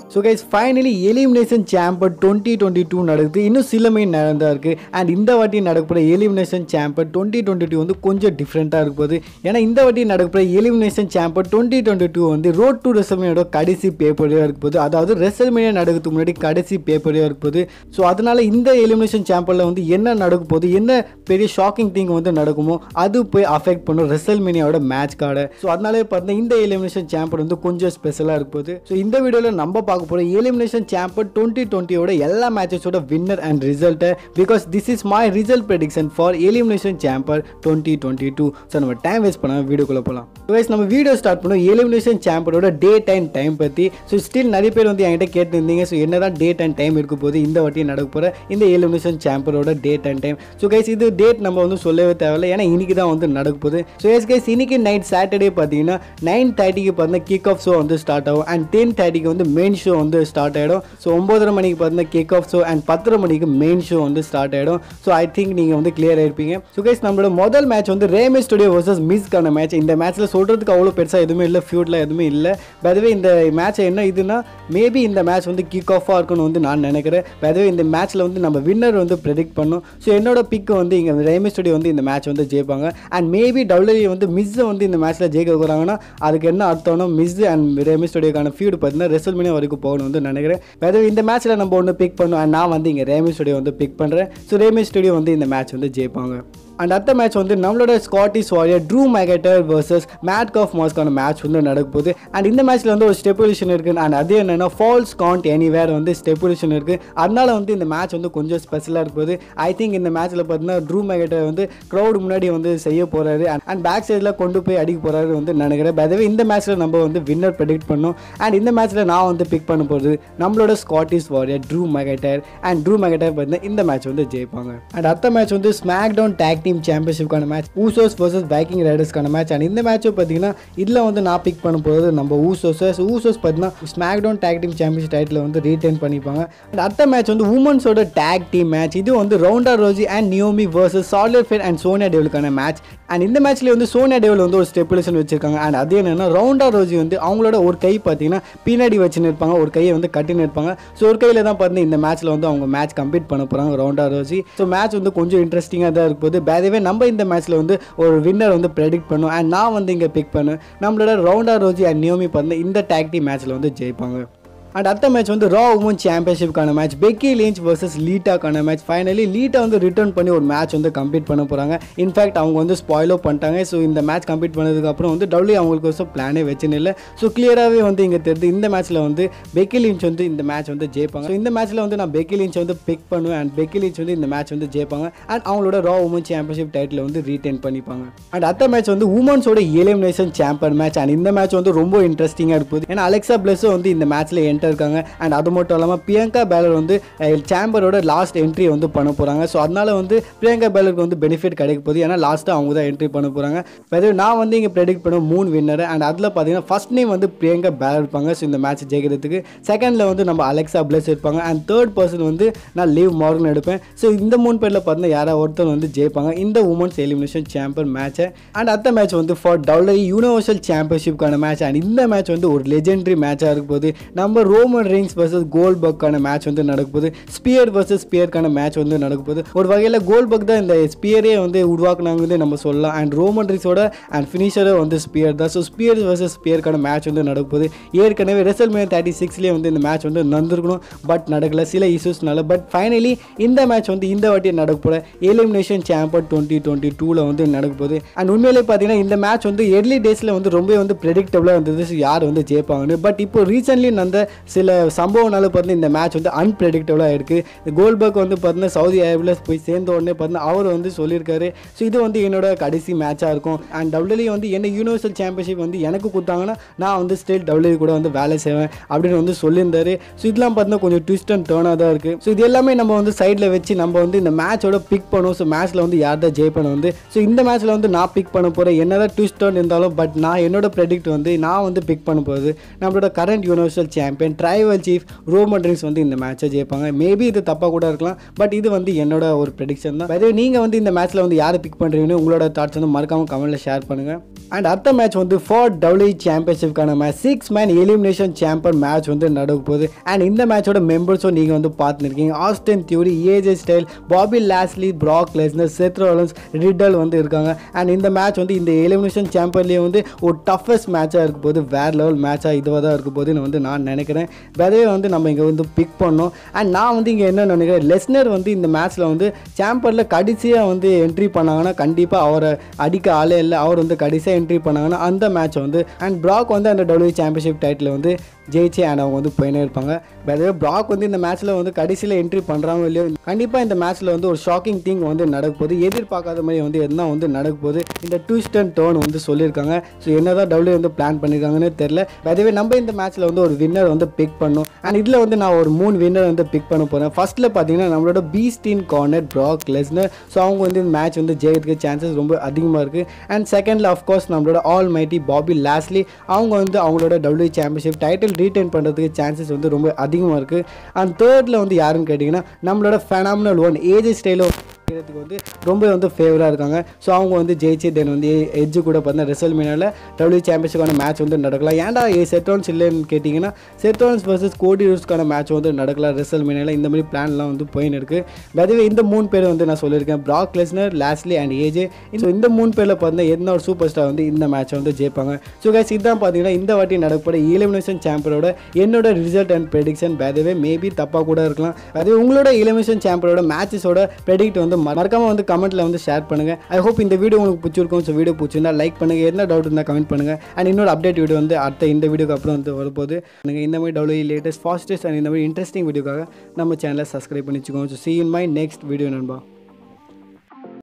so guys finally elimination chamber twenty twenty two நடக்குது இன்னும் சில மெயின் நடந்தா இருக்கு அண்ட் இந்த வாட்டி நடக்கப்படுற elimination chamber twenty twenty two வந்து கொஞ்சம் டிஃப்ரெண்ட்டாக இருக்க போகுது ஏன்னா இந்த வாட்டி நடக்கப்படுற elimination chamber twenty twenty two வந்து ரோட் டு ரெசல்மேனியோட கடைசி பேப்பரையாக இருக்க போகுது அதாவது ரெசல்மேனியா நடக்கிறதுக்கு முன்னாடி கடைசி பேப்பரையாக இருக்க போகுது ஸோ அதனால இந்த எலிமினேஷன் சாம்பரில் வந்து என்ன நடக்க போகுது என்ன பெரிய ஷாக்கிங் திங் வந்து நடக்குமோ அது போய் அஃபெக்ட் பண்ணும் ரெசல்மேனியாவோட மேட்ச் கார்டை ஸோ அதனாலே பார்த்தீங்கன்னா இந்த எலிமினேஷன் சாம்பர் வந்து கொஞ்சம் ஸ்பெஷலாக இருக்க போகுது ஸோ இந்த வீடியோவில் நம்ம பார்க்க போகிற எலிமினேஷன் சாம்பர் டுவெண்ட்டி டுவெண்ட்டியோட எல்லா மேட்சஸோட வின்னர் அண்ட் ரிசல்ட்டை because this is my result prediction for elimination chamber twenty twenty two so நம்ம டைம் வேஸ்ட் பண்ணாமல் வீடியோக்குள்ளே போகலாம் கைஸ் நம்ம வீடியோ ஸ்டார்ட் பண்ணோம் எலிமினேஷன் சாம்பரோட டேட் அண்ட் டைம் பற்றி ஸோ ஸ்டில் நிறைய பேர் வந்து என்கிட்ட கேட்டிருந்தீங்க ஸோ என்னதான் டேட் அண்ட் டைம் இருக்க போது இந்த வாட்டி நடக்க போகிற இந்த எலிமினேஷன் சாம்பரோட date and time so guys இது டேட் நம்ம வந்து சொல்லவே தேவையில்லை ஏன்னா இன்னைக்கு தான் வந்து நடக்க போகுது ஸோ எஸ் கைஸ் இன்னைக்கு நைட் சாட்டர்டே பார்த்தீங்கன்னா நைன் தேர்ட்டிக்கு பார்த்தீங்கன்னா கிக் ஆஃப் ஷோ வந்து ஸ்டார்ட் ஆகும் அண்ட் டென் தேர்ட்டிக்கு வந்து மெயின் ஷோ வந்து ஸ்டார்ட் ஆகிடும் ஸோ ஒம்பதரை மணிக்கு பார்த்தீங்கன்னா கிக் ஆஃப் ஷோ அண்ட் பத்தரை மணிக்கு மெயின் ஷோ வந்து ஸ்டார்ட் ஆகிடும் ஸோ ஐ திங்க் நீங்கள் வந்து கிளியர் ஆயிருப்பீங்க ஸோ கைஸ் நம்மளோட முதல் மேட்ச் வந்து ரேமே ஸ்டுடியோ வர்சஸ் மிஸ்க்கான மேட்ச் இந்த மேட்ச்சில் சொல்கிறதுக்கு அவ்வளோ பெருசாக எதுவுமே இல்லை ஃபியூட்டில் எதுவுமே இல்லை பதவே இந்த மேட்ச் என்ன இதுனா மேபி இந்த மேட்ச் வந்து கிக் ஆஃபாக இருக்கும்னு வந்து நான் நினைக்கிறேன் பதவே இந்த மேட்ச்சில் வந்து நம்ம வின்னர் வந்து ப்ரெடிக்ட் பண்ணும் ஸோ என்னோட பிக் வந்து இங்கே ரேமே ஸ்டுடியோ வந்து இந்த மேட்ச் வந்து ஜெயிப்பாங்க அண்ட் மேபி டபிள்யூ வந்து மிஸ்ஸை வந்து இந்த மேட்ச்சில் ஜெயிக்க போகிறாங்கன்னா அதுக்கு என்ன அர்த்தம்னா மிஸ் அண்ட் ரேமே ஸ்டுடியோக்கான ஃபீடு பார்த்தீங்கன்னா ரெசல்மினே வரைக்கும் போகணும் வந்து நினைக்கிறேன் பதவே இந்த மேட்ச்சில் நம்ம ஒன்று பிக் பண்ணோம் அண்ட் நான் வந்து இங்கே ரேமே ஸ்டுடியோ வந்து பிக் பண்ணுறேன் ஸோ ரேமே ஸ்டுடியோ வந்து இந்த மேட்ச் வந்து ஜெயிப்பாங்க அண்ட் அடுத்த மேட்ச் வந்து நம்மளோட Scottish warrior Drew McIntyre versus Madcap மாஸ்க்கான மேட்ச் வந்து நடக்க போகுது அண்ட் இந்த மேட்ச்சில் வந்து ஒரு ஸ்டெப்புலேஷன் இருக்குது அண்ட் அது என்னென்னா ஃபால்ஸ் காண்ட் எனிவேர் வந்து ஸ்டெப்புலேஷன் இருக்குது அதனால வந்து இந்த மேட்ச் வந்து கொஞ்சம் ஸ்பெஷலாக இருக்குது ஐ திங்க் இந்த மேட்ச்சில் பார்த்தீங்கன்னா ட்ரூ மேகட்டர் வந்து க்ரௌட் முன்னாடி வந்து செய்ய போகிறாரு அண்ட் பேக் சைடில் கொண்டு போய் அடிக்க போகிறாரு வந்து நினைக்கிறேன் பதவே இந்த மேட்ச்சில் நம்ம வந்து வின்னர் ப்ரெடிக்ட் பண்ணோம் அண்ட் இந்த மேட்ச்சில் நான் வந்து பிக் பண்ண போகிறது நம்மளோட Scottish warrior Drew McIntyre and Drew McIntyre பார்த்தீங்கன்னா இந்த மேட்ச் வந்து ஜெயிப்பாங்க அண்ட் அடுத்த மேட்ச் வந்து ஸ்மாக் டவுன் டேக் டீம் சாம்பியன்ஷிப்கான மேட்ச் ஊசோஸ் வர்சஸ் பைக்கிங் ரைடர்ஸ்க்கான மேட்ச் அண்ட் இந்த மேட்ச்சும் பார்த்தீங்கன்னா இதில் வந்து நான் பிக் பண்ண போகிறது நம்ம ஊசோஸ் ஊசோஸ் பார்த்தீங்கன்னா SmackDown tag team championship title வந்து ரீடைன் பண்ணிப்பாங்க அண்ட் அடுத்த மேட்ச் வந்து உமன்ஸோட டேக் டீம் மேட்ச் இது வந்து Ronda Rousey and Naomi versus Charlotte Flair and Sonya டேவலுக்கான மேட்ச் அண்ட் இந்த மேட்ச்லேயே வந்து சோனியா டேவல் வந்து ஒரு ஸ்டெப்புலேஷன் வச்சிருக்காங்க அண்ட் அது என்னன்னா ரவுண்டா ரோஜி வந்து அவங்களோட ஒரு கை பார்த்தீங்கன்னா பின்னாடி வச்சுன்னு இருப்பாங்க ஒரு கையை வந்து கட்டின்னு இருப்பாங்க ஸோ ஒரு கையில் தான் பார்த்தீங்கன்னா இந்த மேட்ச்சில் வந்து அவங்க மேட்ச் கம்ப்ளீட் பண்ண போகிறாங்க ரவுண்டா ரோஜி ஸோ மேட்ச் வந்து கொஞ்சம் இன்ட்ரெஸ்டிங்காக தான் இருக்கும் போது பேதவே நம்ம இந்த மேட்ச்சில் வந்து ஒரு வின்னர் வந்து ப்ரெடிக்ட் பண்ணோம் அண்ட் நான் வந்து இங்கே பிக் பண்ணேன் நம்மளோட ரவுண்டா ரோஜி அண்ட் நியோமி பார்த்தீங்கன்னா இந்த டேக்டி மேட்ச்சில் வந்து ஜெயிப்பாங்க அண்ட் அடுத்த மேட்ச் வந்து ரா உமன் சாம்பியன்ஷிப்கான மேட்ச் பெக்கி லிஞ்ச் வர்சஸ் லீட்டாக்கான மேட்ச் ஃபைனலி லீட்டா வந்து ரிட்டர்ன் பண்ணி ஒரு மேட்ச் வந்து கம்ப்ளீட் பண்ண போகிறாங்க இன்ஃபேக்ட் அவங்க வந்து ஸ்பாயிலோ பண்ணிட்டாங்க ஸோ இந்த மேட்ச் கம்ப்ளீட் பண்ணதுக்கப்புறம் வந்து டபிள்யூ அவங்களுக்கு வருஷம் பிளானே வச்சுன்னு இல்லை ஸோ கிளியராகவே வந்து இங்கே தெரியுது இந்த மேட்ச்சில் வந்து பெக்கி லிஞ்ச் வந்து இந்த மேட்ச் வந்து ஜெயிப்பாங்க ஸோ இந்த மேட்ச்சில் வந்து நான் பெக்கி லிஞ்ச் வந்து பிக் பண்ணுவேன் அண்ட் பெக்கி லிஞ்ச் வந்து இந்த மேட்ச் வந்து ஜெயிப்பாங்க அண்ட் அவங்களோட ரா உமன் சாம்பியன்ஷிப் டைட்டில் வந்து ரீடைன் பண்ணிப்பாங்க அண்ட் அடுத்த மேட்ச் வந்து உமன்ஸோட எலிமினேஷன் சாம்பியன் மேட்ச் அண்ட் இந்த மேட்ச் வந்து ரொம்ப இன்ட்ரெஸ்டிங்காக இருக்குது ஏன்னா அலெக்சா பிளஸும் வந்து இந்த மேட்ச்சில் என்டர் இருக்காங்க அண்ட் அது மட்டும் இல்லாமல் பிரியங்கா பேலர் வந்து சாம்பரோட லாஸ்ட் என்ட்ரி வந்து பண்ண போகிறாங்க ஸோ அதனால வந்து பிரியங்கா பேலருக்கு வந்து பெனிஃபிட் கிடைக்க போகுது ஏன்னா லாஸ்ட்டாக அவங்க தான் என்ட்ரி பண்ண போகிறாங்க வெறும் நான் வந்து இங்கே ப்ரெடிக்ட் பண்ண மூணு வின்னர் அண்ட் அதில் பார்த்தீங்கன்னா ஃபர்ஸ்ட் நேம் வந்து பிரியங்கா பேலர் இருப்பாங்க ஸோ இந்த மேட்ச் ஜெயிக்கிறதுக்கு செகண்டில் வந்து நம்ம அலெக்சா பிளஸ் இருப்பாங்க அண்ட் தேர்ட் பர்சன் வந்து நான் லீவ் மார்கன் எடுப்பேன் ஸோ இந்த மூணு பேரில் பார்த்தீங்கன்னா யாராவது ஒருத்தர் வந்து ஜெயிப்பாங்க இந்த உமன்ஸ் எலிமினேஷன் சாம்பியன் மேட்ச்சை அண்ட் அடுத்த மேட்ச் வந்து ஃபார் டபிள்யூ யூனிவர்சல் சாம்பியன்ஷிப்கான மேட்ச் அண்ட் இந்த மேட்ச் வந்து ஒரு லெஜெண்டரி மேட்சாக இருக்க போது நம்ம ரோமன் ரிங்ஸ் வர்சஸ் கோல் பக்கான மேட்ச் வந்து நடக்க போகுது ஸ்பியர் வர்சஸ் ஸ்பியருக்கான மேட்ச் வந்து நடக்க போகுது ஒரு வகையில் கோல் பக் தான் இந்த ஸ்பியரே வந்து உருவாக்குனாங்க வந்து நம்ம சொல்லலாம் அண்ட் ரோமன் ரிங்ஸோட அண்ட் ஃபினிஷரே வந்து ஸ்பியர் தான் ஸோ ஸ்பியர் வர்சஸ் ஸ்பியருக்கான மேட்ச் வந்து நடக்க போகுது ஏற்கனவே ரெசல் மே தேர்ட்டி சிக்ஸ்லேயே வந்து இந்த மேட்ச் வந்து நடந்திருக்கணும் பட் நடக்கல சில இஷ்யூஸ்னால பட் ஃபைனலி இந்த மேட்ச் வந்து இந்த வாட்டி நடக்க போகிற எலிமினேஷன் சாம்பியன் டுவெண்ட்டி டுவெண்ட்டி டூவில் வந்து நடக்க போகுது அண்ட் உண்மையிலே பார்த்தீங்கன்னா இந்த மேட்ச் வந்து எர்லி டேஸில் வந்து ரொம்ப வந்து ப்ரெடிக்டபுளாக இருந்தது So யார் வந்து ஜெயிப்பாங்கன்னு பட் இப்போ ரீசென்ட்லி நடந்த சில சம்பவம்னால பார்த்தீங்கன்னா இந்த மேட்ச் வந்து அன்பிரடிக்டபுளாக இருக்குது கோல்பர்க் வந்து பார்த்தீங்கன்னா சவுதி அரேபியில் போய் சேர்ந்த உடனே பார்த்தீங்கன்னா அவர் வந்து சொல்லியிருக்காரு ஸோ இது வந்து என்னோட கடைசி மேட்சாக இருக்கும் அண்ட் டபிள்யூ வந்து என்ன யூனிவர்சல் சாம்பியன்ஷிப் வந்து எனக்கு கொடுத்தாங்கன்னா நான் வந்து ஸ்டேட் டபிள்யூ கூட வந்து வேலை செய்வேன் அப்படின்னு வந்து சொல்லியிருந்தாரு ஸோ இதெல்லாம் பார்த்தீங்கன்னா கொஞ்சம் ட்விஸ்ட் அண்ட் டேர்னாக தான் இருக்குது ஸோ இது எல்லாமே நம்ம வந்து சைடில் வச்சு நம்ம வந்து இந்த மேட்சோட பிக் பண்ணுவோம் ஸோ மேட்ச்சில் வந்து யார் தான் ஜெயிப்பணும் வந்து ஸோ இந்த மேட்ச்சில் வந்து நான் பிக் பண்ண போகிறேன் என்னதான் ட்விஸ்ட் டர்ன் இருந்தாலும் பட் நான் என்னோட ப்ரெடிக்ட் வந்து நான் வந்து பிக் பண்ண போகிறது நம்மளோட current universal champion champion tribal chief Roman Reigns வந்து இந்த மேட்சை ஜெயிப்பாங்க மேபி இது தப்பாக கூட இருக்கலாம் பட் இது வந்து என்னோட ஒரு ப்ரெடிக்ஷன் தான் அதே நீங்கள் வந்து இந்த மேட்ச்சில் வந்து யாரை பிக் பண்ணுறீங்கன்னு உங்களோட தாட்ஸ் வந்து மறக்காமல் கமெண்ட்டில் ஷேர் பண்ணுங்கள் அண்ட் அடுத்த மேட்ச் வந்து ஃபார் டபிள்யூ சாம்பியன்ஷிப்கான match six man elimination champion match வந்து நடக்க போகுது அண்ட் இந்த மேட்சோட மெம்பர்ஸும் நீங்கள் வந்து பார்த்துருக்கீங்க Austin Theory AJ Styles Bobby Lashley Brock Lesnar Seth Rollins retail வந்து இருக்காங்க அண்ட் இந்த மேட்ச் வந்து இந்த எலிமினேஷன் சாம்பியன்லேயே வந்து ஒரு டஃபஸ்ட் மேட்சாக இருக்க போது வேறு லெவல் மேட்சாக இதுவாக தான் இருக்க போதுன்னு வந்து நான் நினைக்கிறேன் விதையை வந்து நம்ம இங்கே வந்து பிக் பண்ணோம் அண்ட் நான் வந்து இங்கே என்ன நினைக்கிறேன் லெஸ்னர் வந்து இந்த மேட்ச்சில் வந்து சாம்பியனில் கடைசியாக வந்து என்ட்ரி பண்ணாங்கன்னா கண்டிப்பாக அவரை அடிக்க ஆளே இல்லை அவர் வந்து கடைசியாக என்ட்ரி பண்ணாங்கன்னா அந்த மேட்ச் வந்து அண்ட் ப்ராக் வந்து அந்த டபிள்யூ சாம்பியன்ஷிப் டைட்டில் வந்து ஜெயிச்சு அண்ட் அவங்க வந்து போயினே இருப்பாங்க வேறு ப்ராக் வந்து இந்த மேட்ச்சில் வந்து கடைசியில் என்ட்ரி பண்ணுறாங்க இல்லையோ கண்டிப்பாக இந்த மேட்ச்சில் வந்து ஒரு ஷாக்கிங் திங் வந்து நடக்க போகுது எதிர்பார்க்காத மாதிரி வந்து என்ன வந்து நடக்க போகுது இந்த ட்விஸ்ட் அண்ட் டேர்ன் வந்து சொல்லியிருக்காங்க ஸோ என்ன தான் டபிள்யூ வந்து பிளான் பண்ணியிருக்காங்கன்னு தெரில அதுவே நம்ம இந்த மேட்ச்சில் வந்து ஒரு வின்னர் வந்து பிக் பண்ணோம் அண்ட் இதில் வந்து நான் ஒரு மூணு வின்னர் வந்து பிக் பண்ண போகிறேன் ஃபர்ஸ்ட்டில் பார்த்தீங்கன்னா நம்மளோட beast incarnate Brock Lesnar so அவங்க வந்து இந்த மேட்ச் வந்து ஜெயிக்கிறதுக்கு சான்சஸ் ரொம்ப அதிகமாக இருக்குது அண்ட் செகண்டில் ஆஃப்கோர்ஸ் நம்மளோட ஆல் மைட்டி பாபி லாஸ்லி அவங்க வந்து அவங்களோட டபிள்யூ சாம்பியன்ஷிப் டைட்டில் ரீட்டைன் பண்ணுறதுக்கு சான்சஸ் வந்து ரொம்ப அதிகமாக இருக்குது அண்ட் தேர்டில் வந்து யாருன்னு கேட்டிங்கன்னா நம்மளோட ஃபெனாமினல் ஒன் ஏஜ் ஸ்டைலோ செய்கிறதுக்கு வந்து ரொம்ப வந்து ஃபேவராக இருக்காங்க ஸோ அவங்க வந்து ஜெயிச்சு தென் வந்து எஜ்ஜு கூட பார்த்தா ரிசல்ட் மீனால டபிள்யூ சாம்பியன்ஷிப்பான மேட்ச் வந்து நடக்கலாம் ஏன்டா ஏ செட்டோன்ஸ் இல்லைன்னு கேட்டிங்கன்னா செட்டோன்ஸ் வர்சஸ் கோடி ரூஸ்க்கான மேட்ச் வந்து நடக்கலாம் ரிசல்ட் மீனால இந்த மாதிரி பிளான்லாம் வந்து போயின்னு இருக்குது அதுவே இந்த மூணு பேர் வந்து நான் சொல்லியிருக்கேன் Brock Lesnar Lashley and AJ so இந்த மூணு பேரில் பார்த்தீங்கன்னா என்ன ஒரு சூப்பர் ஸ்டார் வந்து இந்த மேட்ச்சை வந்து ஜெயிப்பாங்க ஸோ கைஸ் இதுதான் பார்த்தீங்கன்னா இந்த வாட்டி நடக்கப்பட எலிமினேஷன் சாம்பியனோட என்னோட result and prediction by the way maybe தப்பாக கூட இருக்கலாம் அதுவே உங்களோட எலிமினேஷன் சாம்பியனோட மேட்சஸோட ப்ரெடிக்ட் வந்து மறக்காம வந்து கமெண்ட்டில் வந்து ஷேர் பண்ணுங்கள் ஐ ஹோப் இந்த வீடியோ உங்களுக்கு பிடிச்சிருக்கும் ஸோ வீடியோ பிடிச்சிருந்தா லைக் பண்ணுங்கள் என்ன டவுட் இருந்தால் கமெண்ட் பண்ணுங்கள் அண்ட் இன்னொரு அப்டேட் வீடியோ வந்து அடுத்த இந்த வீடியோக்கு அப்புறம் வந்து வரப்போகுது நீங்கள் இந்த மாதிரி டவுட் லேட்டஸ்ட் ஃபாஸ்டஸ்ட் அண்ட் இந்த மாதிரி இன்ட்ரெஸ்டிங் வீடியோக்காக நம்ம சேனலை சப்ஸ்கிரைப் பண்ணி வச்சுக்கோங்க so see in my next video நண்பா